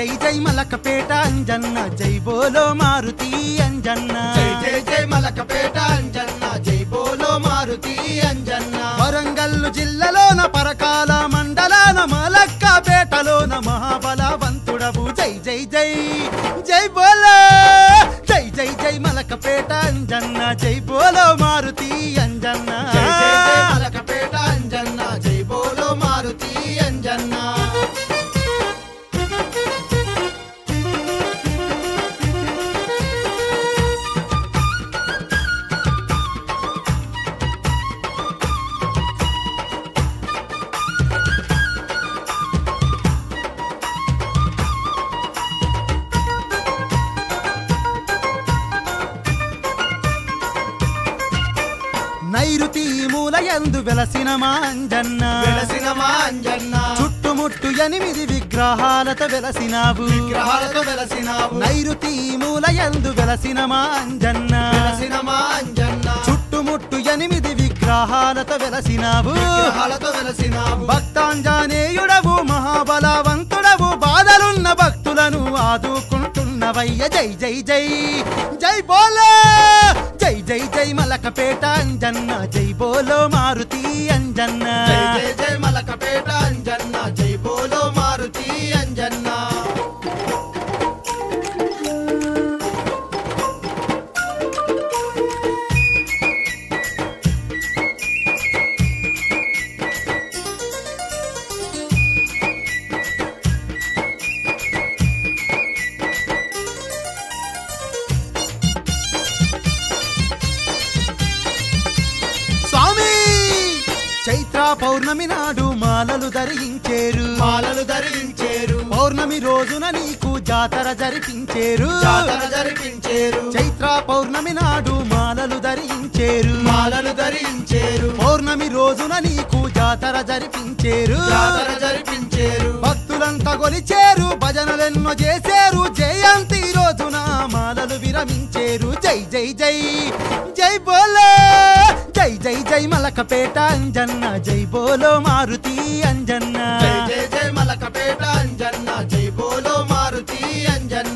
జై జై మలకపేట అంజన్న జై బోలో మారుతి అంజన్న జై జై జై మలకపేట అంజన్న జై బోలో మారుతి అంజన్న వరంగల్లు జిల్లాలోన పరకాల మండలాన మలక్కపేటలోన మహాబలవంతుడవు జై జై జై జై బోలో జై జై జై మలకపేట అంజన్న జై బోలో మారుతి అంజన్న జై జై జై మలకపేట అంజన్న జై బోలో మారుతి అంజన్న నైరుతి మూలయందు వెలసిన మా అంజన్న వెలసిన మా అంజన్న చుట్టుముట్టు ఎనిమిది విగ్రహాలతో వెలసినావు విగ్రహాలతో వెలసినావు నైరుతి మూలయందు వెలసిన మా అంజన్న వెలసిన మా అంజన్న చుట్టుముట్టు ఎనిమిది విగ్రహాలతో వెలసినావు విగ్రహాలతో వెలసినావు భక్తాంజనేయుడవు మహాబలవంతుడవు బాధలున్న భక్తులను ఆదుకుంటున్నవయ్య జై జై జై జై బోలో జై జై జై మలకపేట అంజన్న జై బోలో మారుతి అంజన్న జై జై జై మలకపేట అంజన్న జై బోలో మారుతి అంజన్న స్వామి చైత్ర పౌర్ణమి నాడు మాలలు ధరించేరు మాలలు ధరించేరు పౌర్ణమి రోజున నీకు జాతర జరిపించేరు జాతర జరిపించేరు చైత్ర పౌర్ణమి నాడు మాలలు ధరించేరు మాలలు ధరించేరు పౌర్ణమి రోజున నీకు జాతర జరిపించేరు జాతర జరిపించేరు భక్తులంతా గొలిచేరు భజనలెన్నో చేసేరు జయంతి రోజున మాలలు విరమించేరు జై జై జై జై బోలో జై జై జై మలకపేట అంజన్న జై బోలో మారుతి అంజన్న జై జై జై మలకపేట అంజన్న జై బోలో మారుతి అంజన్న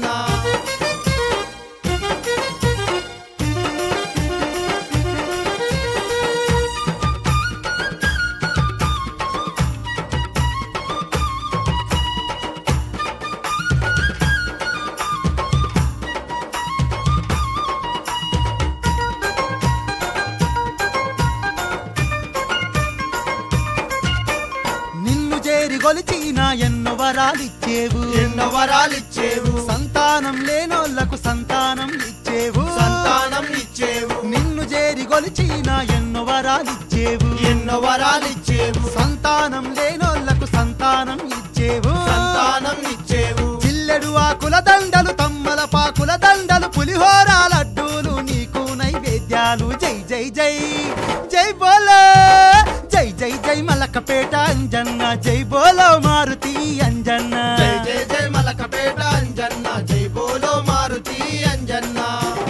నిన్ను చేరి గొలిచిన ఎన్నో వరాలిచ్చేవు ఎన్నో వరాలిచ్చేవు సంతానం లేనోళ్లకు సంతానం ఇచ్చేవు సంతానం ఇచ్చేవు నిన్ను చేరి గొలిచిన ఎన్నో వరాలిచ్చేవు ఎన్నో వరాలిచ్చేవు సంతానం లేనోళ్లకు సంతానం ఇచ్చేవు సంతానం ఇచ్చేవు జిల్లెడు ఆకుల దండలు తమ్మల పాకుల దండలు పులిహోర లడ్డూలు నీకు నైవేద్యాలు జై జై జై జై బోలో జై జై జై మలకపేట అంజన్న జై బోలో మారుతి అంజన్న జై జై జై మలకపేట అంజన్న జై బోలో మారుతి అంజన్న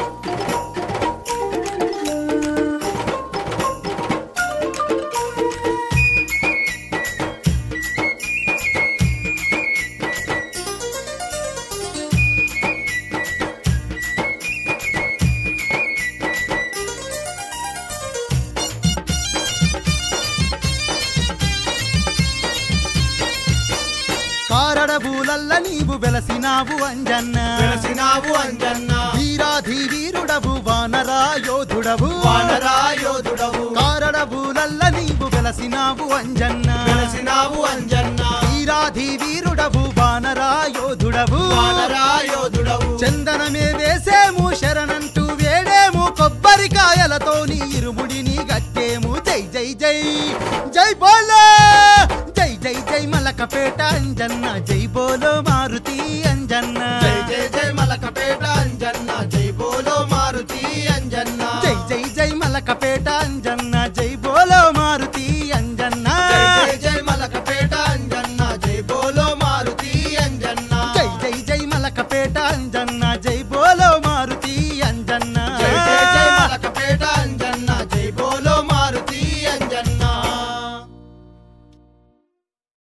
కారడబూలల్ల నీవు వెలసినావు అంజన్న వెలసినావు అంజన్న వీరాధి వీరుడవు వానరా యోధుడవు వానరాయోధుడవు కారడబూలల్ల నీవు వెలసినావు అంజన్న వెలసినావు అంజన్న వీరాధి వీరుడవు వానరా యోధుడవు వానరాయోధుడవు చందనమే వేసేము శరణంటూ వేడేము కొబ్బరికాయలతో నీ ఇరుముడిని గట్టేము జై జై జై జై బోలో జై జై జై మలకపేట అంజన్న జై బోలో మారుతి అంజన్న జై జై జై మలకపేట అంజన్న జై బోలో మారుతి అంజన్న